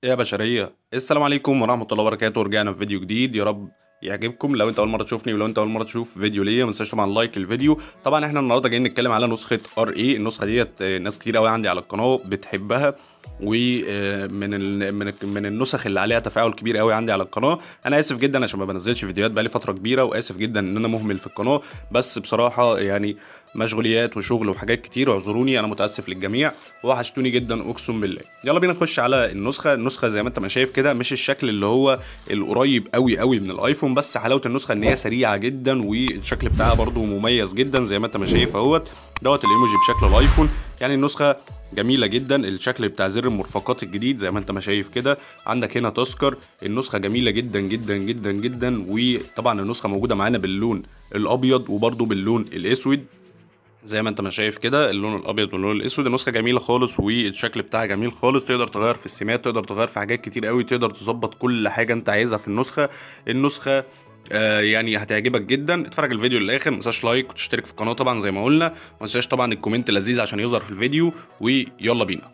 يا بشرية السلام عليكم ورحمة الله وبركاته رجعنا في فيديو جديد يا رب يعجبكم لو انت اول مره تشوفني ولو انت اول مره تشوف فيديو ليا ما تنساش طبعا لايك الفيديو طبعا احنا النهارده جايين نتكلم على نسخه ار اي النسخه ديت آه، ناس كتير قوي عندي على القناه بتحبها ومن ال... من ال- من النسخ اللي عليها تفاعل كبير قوي عندي على القناه انا اسف جدا عشان ما بنزلش فيديوهات بقالي فتره كبيره واسف جدا ان انا مهمل في القناه بس بصراحه يعني مشغوليات وشغل وحاجات كتير اعذروني انا متاسف للجميع وحشتوني جدا اقسم بالله يلا بينا نخش على النسخه النسخه زي ما انت ما شايف كده مش الشكل اللي هو القريب قوي قوي من الايفون بس حلاوه النسخه ان هي سريعه جدا والشكل بتاعها برضو مميز جدا زي ما انت ما شايف اهوت دوت الايموجي بشكل الايفون يعني النسخه جميله جدا الشكل بتاع زر المرفقات الجديد زي ما انت ما شايف كده عندك هنا تذكر النسخه جميله جدا جدا جدا جدا وطبعا النسخه موجوده معانا باللون الابيض وبرضو باللون الاسود زي ما انت ما شايف كده اللون الابيض واللون الاسود النسخه جميله خالص والشكل بتاعها جميل خالص تقدر تغير في السمات تقدر تغير في حاجات كتير قوي تقدر تظبط كل حاجه انت عايزها في النسخه النسخه آه يعني هتعجبك جدا اتفرج الفيديو للاخر ما تنساش لايك وتشترك في القناه طبعا زي ما قلنا ما تنساش طبعا الكومنت اللذيذ عشان يظهر في الفيديو ويلا بينا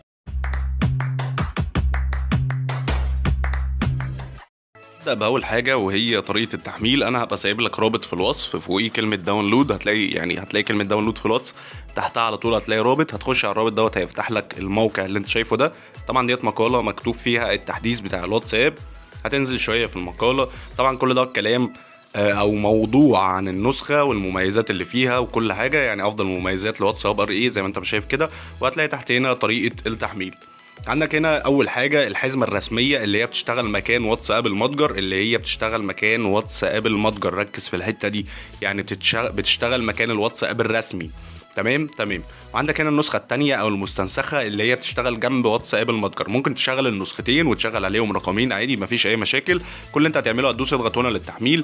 نبدا باول حاجه وهي طريقه التحميل انا هبقى سايب لك رابط في الوصف فوقيه كلمه داونلود هتلاقي يعني هتلاقي كلمه داونلود في الوصف تحتها على طول هتلاقي رابط هتخش على الرابط دوت هيفتح لك الموقع اللي انت شايفه ده طبعا ديت مقاله مكتوب فيها التحديث بتاع الواتساب هتنزل شويه في المقاله طبعا كل ده كلام آه، او موضوع عن النسخه والمميزات اللي فيها وكل حاجه يعني افضل مميزات لواتساب ار اي زي ما انت شايف كده وهتلاقي تحت هنا طريقه التحميل عندك هنا اول حاجه الحزمه الرسميه اللي هي بتشتغل مكان واتساب المتجر اللي هي بتشتغل مكان واتساب المتجر ركز في الحته دي يعني بتشتغل, بتشتغل مكان الواتساب الرسمي تمام تمام وعندك هنا النسخه الثانيه او المستنسخه اللي هي بتشتغل جنب واتساب المتجر ممكن تشغل النسختين وتشغل عليهم رقمين عادي مفيش اي مشاكل كل اللي انت هتعمله هتدوس اضغط هنا للتحميل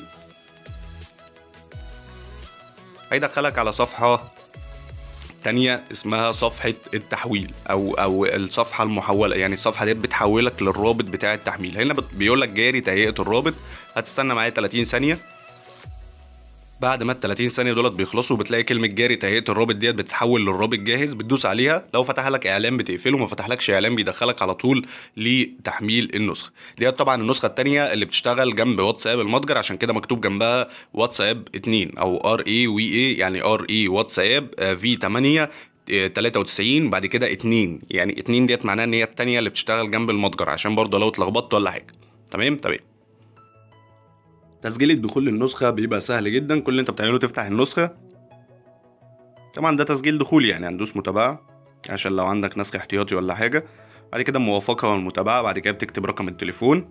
هيدخلك على صفحه تانية اسمها صفحة التحويل أو أو الصفحة المحولة يعني الصفحة دي بتحولك للرابط بتاع التحميل هنا بت- بيقولك جاري تهيئة الرابط هتستنى معايا 30 ثانية بعد ما ال 30 ثانية دولت بيخلصوا بتلاقي كلمة جاري تهيئة الرابط ديت بتتحول للرابط جاهز بتدوس عليها لو فتح لك إعلان بتقفله ما فتحلكش إعلان بيدخلك على طول لتحميل النسخة ديت طبعا النسخة التانية اللي بتشتغل جنب واتساب المتجر عشان كده مكتوب جنبها واتساب 2 أو ار اي وي اي يعني ار اي واتساب في 8 آه، 93 بعد كده 2 يعني 2 ديت معناها ان هي التانية اللي بتشتغل جنب المتجر عشان برضه لو اتلخبطت ولا حاجة تمام تمام تسجيل الدخول للنسخة بيبقى سهل جدا كل اللي انت بتعمله تفتح النسخة طبعا ده تسجيل دخول يعني هندوس متابعة عشان لو عندك نسخ احتياطي ولا حاجة بعد كده الموافقة والمتابعة بعد كده بتكتب رقم التليفون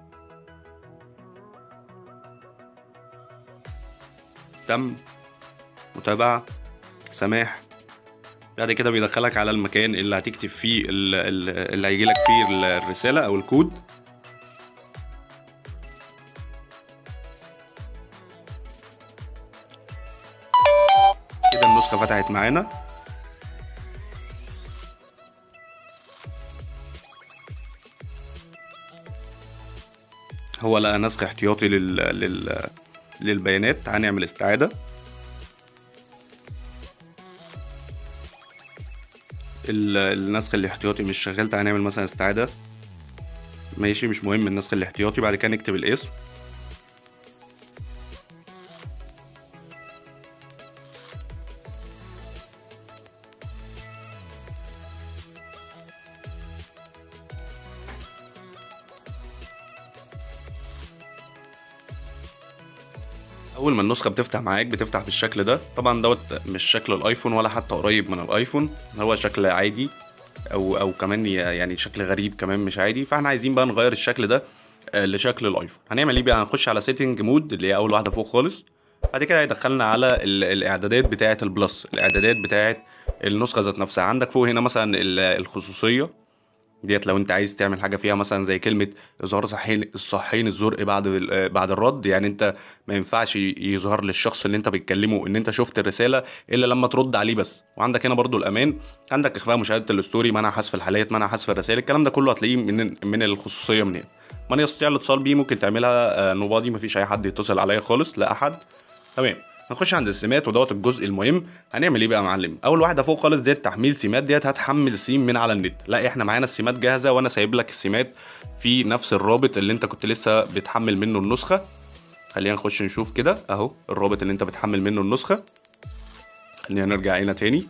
تم متابعة سماح بعد كده بيدخلك على المكان اللي هتكتب فيه ال- ال- اللي هيجيلك فيه ال- الرسالة أو الكود كده النسخة فتحت معانا هو لقى نسخ احتياطي لل... لل... للبيانات هنعمل استعادة ال- النسخ الاحتياطي مش شغال تعالى نعمل مثلا استعادة ماشي مش مهم النسخ الاحتياطي بعد كده نكتب الاسم اول ما النسخه بتفتح معاك بتفتح بالشكل ده طبعا دوت مش شكل الايفون ولا حتى قريب من الايفون هو شكل عادي او او كمان ي- يعني شكل غريب كمان مش عادي فاحنا عايزين بقى نغير الشكل ده آه، لشكل الايفون هنعمل ايه بقى هنخش على سيتنج مود اللي هي اول واحده فوق خالص بعد كده هيدخلنا على ال- الاعدادات بتاعه البلس الاعدادات بتاعه النسخه ذات نفسها عندك فوق هنا مثلا ال- الخصوصيه ديت لو انت عايز تعمل حاجه فيها مثلا زي كلمه اظهار صحين الصحين الزرق بعد ال- بعد الرد يعني انت ما ينفعش يظهر للشخص اللي انت بتكلمه ان انت شفت الرساله الا لما ترد عليه بس وعندك هنا برضو الامان عندك اخفاء مشاهده الستوري منع حذف الحالات منع حذف الرسائل الكلام ده كله هتلاقيه من من الخصوصيه من هنا من يستطيع الاتصال بيه ممكن تعملها نوبادي مفيش اي حد يتصل عليا خالص لا احد تمام هنخش عند السمات ودوت الجزء المهم هنعمل ايه بقى يا معلم اول واحده فوق خالص ديت تحميل سمات ديت هتحمل سيم من على النت لا احنا معانا السمات جاهزه وانا سايب لك السمات في نفس الرابط اللي انت كنت لسه بتحمل منه النسخه خلينا نخش نشوف كده اهو الرابط اللي انت بتحمل منه النسخه خلينا نرجع هنا تاني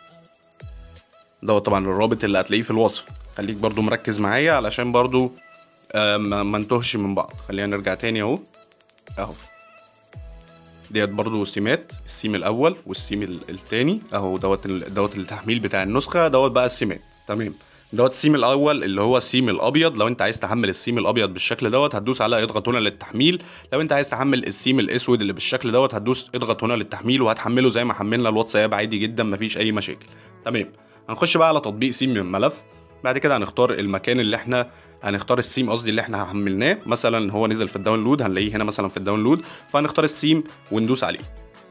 دوت طبعا الرابط اللي هتلاقيه في الوصف خليك برضو مركز معايا علشان برضو آه ما ما نتوهش من بعض خلينا نرجع تاني اهو اهو ديت برضو سيمات السيم الاول والسيم ال- التاني اهو دوت ال- دوت التحميل بتاع النسخه دوت بقى السيمات تمام دوت السيم الاول اللي هو السيم الابيض لو انت عايز تحمل السيم الابيض بالشكل دوت هتدوس على اضغط هنا للتحميل لو انت عايز تحمل السيم الاسود اللي بالشكل دوت هتدوس اضغط هنا للتحميل وهتحمله زي ما حملنا الواتساب عادي جدا مفيش اي مشاكل تمام هنخش بقى على تطبيق سيم من ملف بعد كده هنختار المكان اللي احنا هنختار السيم قصدي اللي احنا حملناه مثلا هو نزل في الداونلود هنلاقيه هنا مثلا في الداونلود فهنختار السيم وندوس عليه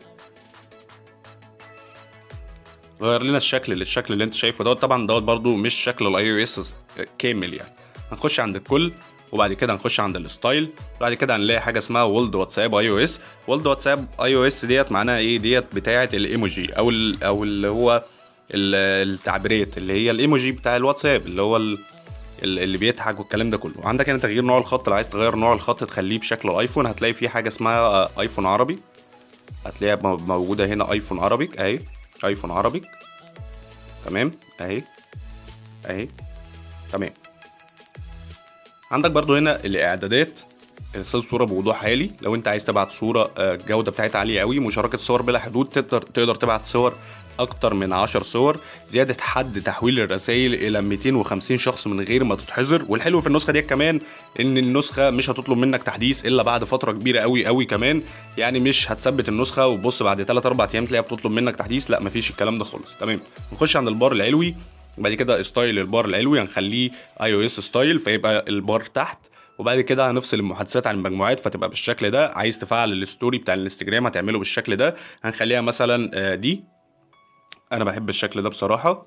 غير لنا الشكل للشكل اللي انت شايفه دوت طبعا دوت برضو مش شكل الاي او اس كامل يعني هنخش عند الكل وبعد كده هنخش عند الستايل بعد كده هنلاقي حاجه اسمها وولد واتساب اي او اس وولد واتساب اي او اس ديت معناها ايه ديت بتاعه الايموجي او ال او اللي هو ال- التعبيرات اللي هي الايموجي بتاع الواتساب اللي هو ال- ال- اللي بيضحك والكلام ده كله وعندك هنا تغيير نوع الخط لو عايز تغير نوع الخط تخليه بشكل الايفون هتلاقي في حاجه اسمها آه، ايفون عربي هتلاقيها مو- موجوده هنا ايفون عربيك اهي ايفون عربيك تمام اهي اهي تمام عندك برضو هنا الاعدادات ارسال صوره بوضوح عالي لو انت عايز تبعت صوره آه، الجوده بتاعتها عاليه قوي مشاركه صور بلا حدود تقدر تقدر تبعت صور اكتر من 10 صور زياده حد تحويل الرسائل الى 250 شخص من غير ما تتحظر والحلو في النسخه دي كمان ان النسخه مش هتطلب منك تحديث الا بعد فتره كبيره قوي قوي كمان يعني مش هتثبت النسخه وتبص بعد 3 4 ايام تلاقيها بتطلب منك تحديث لا مفيش الكلام ده خالص تمام نخش عند البار العلوي بعد كده ستايل البار العلوي هنخليه اي او اس ستايل فيبقى البار تحت وبعد كده هنفصل المحادثات عن المجموعات فتبقى بالشكل ده عايز تفعل الستوري بتاع الانستجرام هتعمله بالشكل ده هنخليها مثلا آه، دي انا بحب الشكل ده بصراحه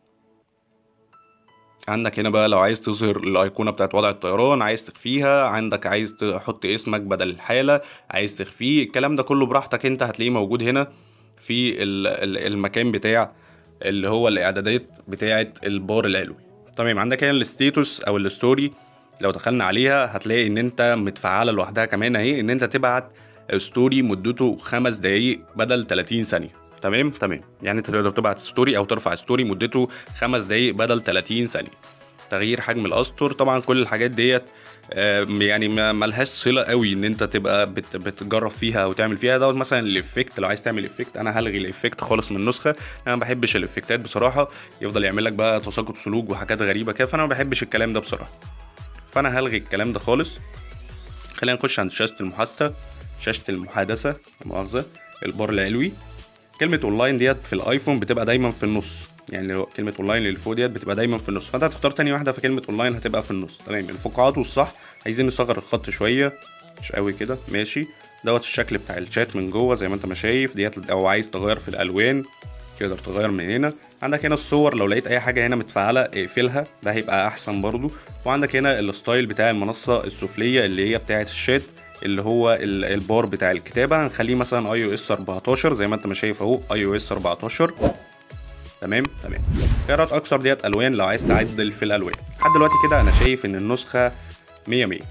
عندك هنا بقى لو عايز تظهر الايقونه بتاعت وضع الطيران عايز تخفيها عندك عايز تحط اسمك بدل الحاله عايز تخفيه الكلام ده كله براحتك انت هتلاقيه موجود هنا في ال- ال- المكان بتاع اللي هو الاعدادات بتاعه البار العلوي تمام عندك هنا الستيتوس او الستوري لو دخلنا عليها هتلاقي ان انت متفعله لوحدها كمان اهي ان انت تبعت ستوري مدته خمس دقايق بدل 30 ثانيه تمام تمام يعني انت تقدر تبعت ستوري او ترفع ستوري مدته خمس دقايق بدل 30 ثانيه تغيير حجم الاسطر طبعا كل الحاجات ديت آه، يعني ما ملهاش صله قوي ان انت تبقى بت بتجرب فيها او تعمل فيها دوت مثلا الافكت لو عايز تعمل افكت انا هلغي الافكت خالص من النسخه انا ما بحبش الافكتات بصراحه يفضل يعمل لك بقى تساقط سلوك وحاجات غريبه كده فانا ما بحبش الكلام ده بصراحه فانا هلغي الكلام ده خالص خلينا نخش عند شاشه المحادثه شاشه المحادثه لا مؤاخذه البار العلوي كلمه اونلاين ديت في الايفون بتبقى دايما في النص يعني لو كلمه اونلاين اللي فوق ديت بتبقى دايما في النص فانت هتختار تاني واحده في كلمه اونلاين هتبقى في النص تمام الفقاعات والصح عايزين نصغر الخط شويه مش قوي كده ماشي دوت الشكل بتاع الشات من جوه زي ما انت ما شايف ديت او عايز تغير في الالوان تقدر تغير من هنا عندك هنا الصور لو لقيت اي حاجه هنا متفعله اقفلها ده هيبقى احسن برضو وعندك هنا الستايل بتاع المنصه السفليه اللي هي بتاعه الشات اللي هو ال- البار بتاع الكتابه هنخليه مثلا اي او اس 14 زي ما انت ما شايف اهو اي او اس 14 تمام تمام خيارات اكثر ديت الوان لو عايز تعدل في الالوان لحد دلوقتي كده انا شايف ان النسخه 100 100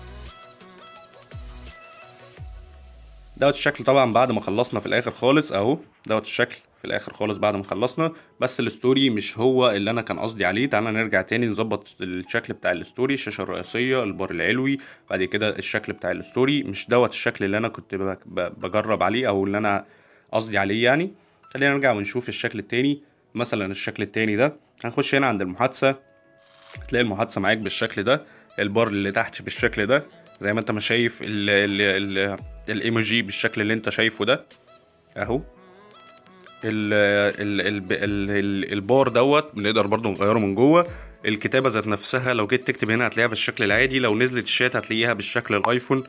دوت الشكل طبعا بعد ما خلصنا في الاخر خالص اهو دوت الشكل في الاخر خالص بعد ما خلصنا بس الستوري مش هو اللي انا كان قصدي عليه تعالى نرجع تاني نظبط الشكل بتاع الستوري الشاشه الرئيسيه البار العلوي بعد كده الشكل بتاع الستوري مش دوت الشكل اللي انا كنت ب- ب- بجرب عليه او اللي انا قصدي عليه يعني خلينا نرجع ونشوف الشكل التاني مثلا الشكل التاني ده هنخش هنا عند المحادثه هتلاقي المحادثه معاك بالشكل ده البار اللي تحت بالشكل ده زي ما انت ما شايف ال ال ال الايموجي بالشكل اللي انت شايفه ده اهو ال ال ال ال ال البار دوت بنقدر برضو نغيره من جوه الكتابه ذات نفسها لو جيت تكتب هنا هتلاقيها بالشكل العادي لو نزلت الشات هتلاقيها بالشكل الايفون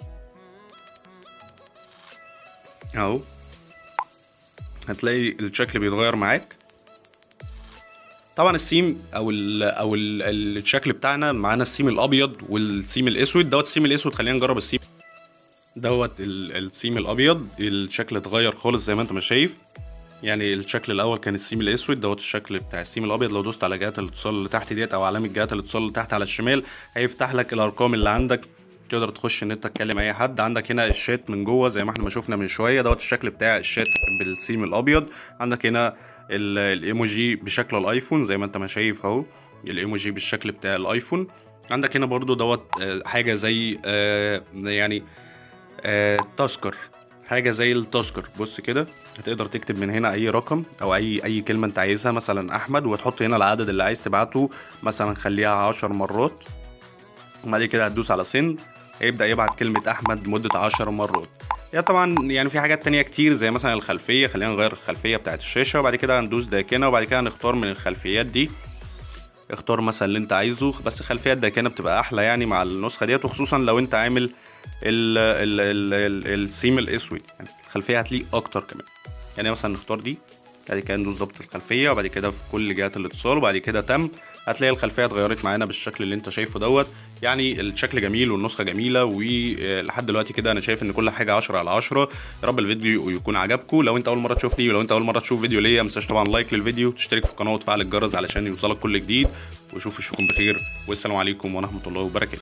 اهو هتلاقي الشكل بيتغير معاك طبعا السيم او ال او ال الشكل بتاعنا معانا السيم الابيض والسيم الاسود دوت السيم الاسود خلينا نجرب السيم دوت ال- السيم الابيض الشكل اتغير خالص زي ما انت ما شايف يعني الشكل الاول كان السيم الاسود دوت الشكل بتاع السيم الابيض لو دوست على جهات الاتصال اللي تحت ديت او علامه جهات الاتصال اللي تحت على الشمال هيفتح لك الارقام اللي عندك تقدر تخش ان انت تكلم اي حد عندك هنا الشات من جوه زي ما احنا ما شفنا من شويه دوت الشكل بتاع الشات بالسيم الابيض عندك هنا ال- الايموجي بشكل الايفون زي ما انت ما شايف اهو الايموجي بالشكل بتاع الايفون عندك هنا برضو دوت آه، حاجه زي آه، يعني آه، تذكر حاجه زي التذكر بص كده هتقدر تكتب من هنا اي رقم او اي اي كلمه انت عايزها مثلا احمد وتحط هنا العدد اللي عايز تبعته مثلا خليها عشر مرات وبعد كده هتدوس على سند هيبدا يبعت كلمه احمد لمده عشر مرات يا طبعا يعني في حاجات تانية كتير زي مثلا الخلفيه خلينا نغير الخلفيه بتاعت الشاشه وبعد كده هندوس داكنه وبعد كده هنختار من الخلفيات دي اختار مثلا اللي انت عايزه بس خلفيات داكنه بتبقى احلى يعني مع النسخه ديت وخصوصا لو انت عامل ال ال ال ال السيم الاسود يعني الخلفيه هتليق اكتر كمان يعني مثلا نختار دي بعد كده ندوس ضبط الخلفيه وبعد كده في كل جهات الاتصال وبعد كده تم هتلاقي الخلفيه اتغيرت معانا بالشكل اللي انت شايفه دوت يعني الشكل جميل والنسخه جميله ولحد دلوقتي كده انا شايف ان كل حاجه 10 على 10 يا رب الفيديو يكون عجبكم لو انت اول مره تشوفني ولو انت اول مره تشوف فيديو ليا ما تنساش طبعا لايك للفيديو تشترك في القناه وتفعل الجرس علشان يوصلك كل جديد واشوف اشوفكم بخير والسلام عليكم ورحمه الله وبركاته